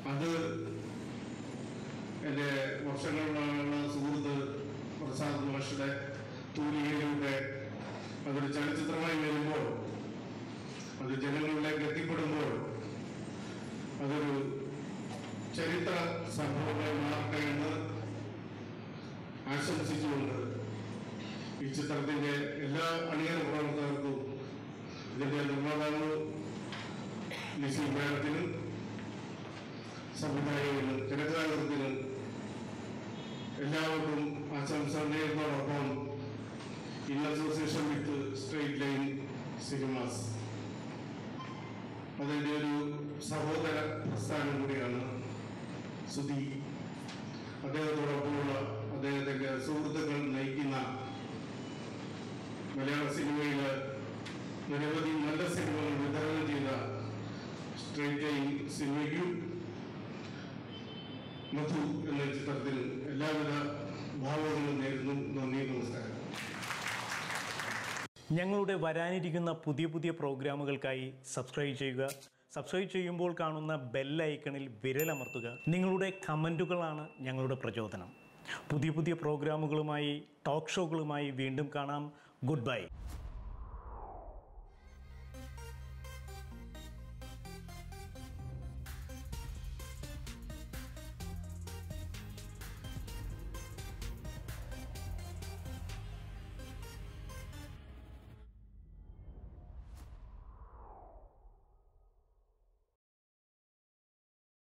അത് എൻ്റെ വർഷങ്ങളിലുള്ള സുഹൃത്ത് പ്രസാദ് മാഷയുടെ തൂലികയിലൂടെ അതൊരു ചലച്ചിത്രമായി വരുമ്പോൾ അത് ജനങ്ങളിലേക്ക് എത്തിപ്പെടുമ്പോൾ അതൊരു ചരിത്ര സംഭവമായി മാറട്ടെ എന്ന് ആശംസിച്ചുകൊണ്ട് ഈ ചിത്രത്തിന്റെ എല്ലാ അണിയറ പ്രവർത്തകർക്കും ഇതിന്റെ നിർമ്മാതാവ് ലിസി മേഡത്തിനും സംവിധായകനും തിരക്കഥാകൃത്തിനും എല്ലാവർക്കും ആശംസ നേരുന്നതോടൊപ്പം in association with straight line cinemas അതിൻ്റെ ഒരു സഹോദര പ്രസ്ഥാനം കൂടിയാണ് സുധി അദ്ദേഹത്തോടൊപ്പമുള്ള അദ്ദേഹത്തിൻ്റെ സുഹൃത്തുക്കൾ നയിക്കുന്ന മലയാള സിനിമയിൽ നിരവധി നല്ല സിനിമകൾ വിതരണം ചെയ്ത സ്ട്രേറ്റ് ലൈൻ സിനിമയ്ക്കും മധു എന്ന ചിത്രത്തിൽ എല്ലാവിധ ഭാവങ്ങളും നേരുന്നു നന്ദി നമസ്കാരം ഞങ്ങളുടെ വരാനിരിക്കുന്ന പുതിയ പുതിയ പ്രോഗ്രാമുകൾക്കായി സബ്സ്ക്രൈബ് ചെയ്യുക സബ്സ്ക്രൈബ് ചെയ്യുമ്പോൾ കാണുന്ന ബെല്ലൈക്കണിൽ വിരലമർത്തുക നിങ്ങളുടെ കമൻറ്റുകളാണ് ഞങ്ങളുടെ പ്രചോദനം പുതിയ പുതിയ പ്രോഗ്രാമുകളുമായി ടോക്ക് ഷോകളുമായി വീണ്ടും കാണാം ഗുഡ് ബൈ